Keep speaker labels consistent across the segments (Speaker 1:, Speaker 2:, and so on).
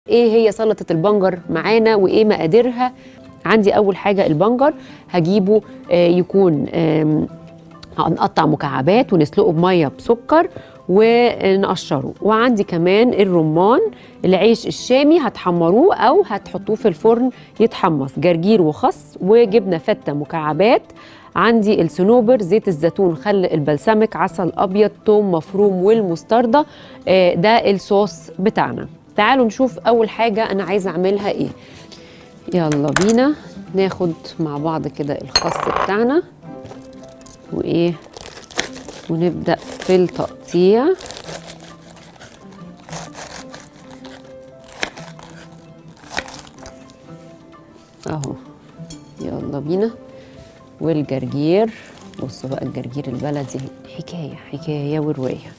Speaker 1: ايه هي سلطه البنجر معانا وايه مقاديرها عندي اول حاجه البنجر هجيبه آه، يكون آم، هنقطع مكعبات ونسلقه بميه بسكر ونقشره وعندي كمان الرمان العيش الشامي هتحمروه او هتحطوه في الفرن يتحمص جرجير وخس وجبنه فته مكعبات عندي الصنوبر زيت الزيتون خل البلسمك عسل ابيض توم مفروم والمستردة آه، ده الصوص بتاعنا تعالوا نشوف اول حاجه انا عايزه اعملها ايه يلا بينا ناخد مع بعض كده الخس بتاعنا وايه ونبدا في التقطيع اهو يلا بينا والجرجير بصوا بقى الجرجير البلدي حكايه حكايه وروايه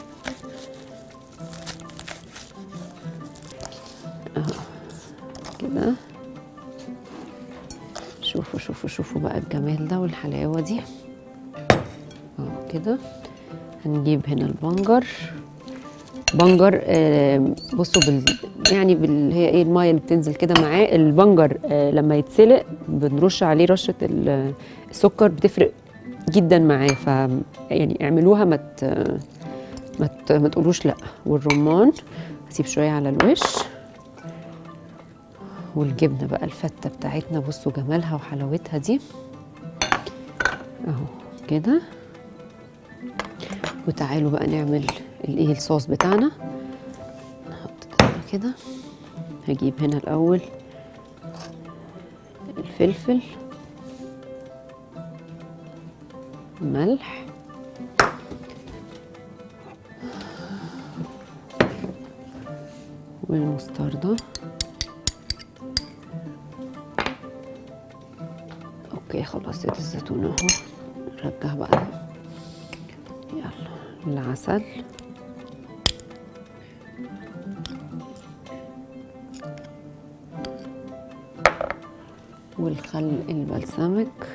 Speaker 1: كده شوفوا شوفوا شوفوا بقى الجمال ده والحلاوه دي اه كده هنجيب هنا البنجر بنجر آه بصوا بال يعني بال هي ايه الميه اللي بتنزل كده معاه البنجر آه لما يتسلق بنرش عليه رشه ال- السكر بتفرق جدا معاه ف يعني اعملوها ما ت- ما ت- ما تقولوش لا والرمان هسيب شويه على الوش والجبنه بقى الفته بتاعتنا بصوا جمالها وحلاوتها دي اهو كده وتعالوا بقى نعمل الايه الصوص بتاعنا نحط ده كده هجيب هنا الاول الفلفل ملح والمستردة اوكي خلاص زيت الزيتون اهو نرجع بقى يلا العسل والخل البلسمك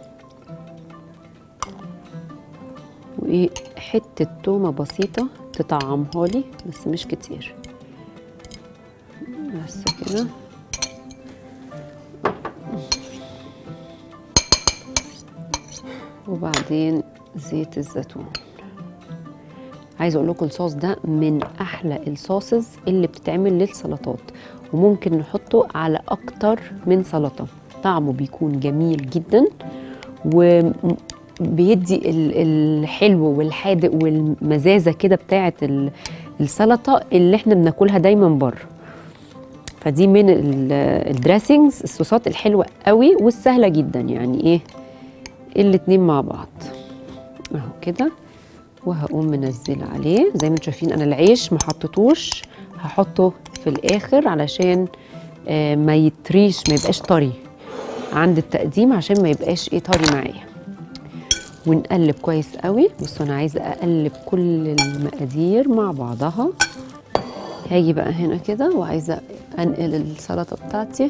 Speaker 1: وايه حته تومه بسيطه تطعمها لي بس مش كتير بس كده وبعدين زيت الزيتون عايزه اقول لكم الصوص ده من احلى الصوصز اللي بتتعمل للسلطات وممكن نحطه على اكتر من سلطه طعمه بيكون جميل جدا وبيدي ال- الحلو والحادق والمزازه كده بتاعه ال- السلطه اللي احنا بناكلها دايما بره فدي من ال- الدريسنجز الصوصات الحلوه قوي والسهله جدا يعني ايه الاتنين مع بعض اهو كده وهقوم منزله عليه زي ما انتم شايفين انا العيش ما حطيتوش هحطه في الاخر علشان آه، ما يتريش ما يبقاش طري عند التقديم عشان ما يبقاش ايه طري معايا ونقلب كويس قوي بصوا انا عايزه اقلب كل المقادير مع بعضها هاجي بقى هنا كده وعايزه انقل السلطه بتاعتي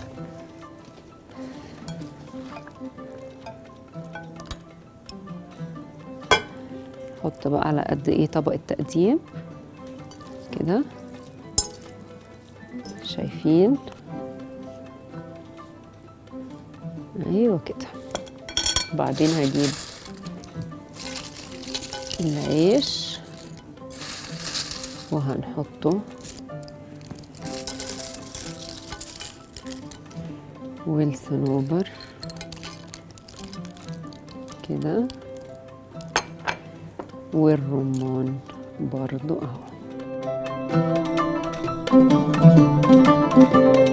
Speaker 1: احط بقى على قد ايه طبق التقديم كده شايفين ايوه كده وبعدين هجيب العيش وهنحطه والصنوبر كده والرمان برضو اهو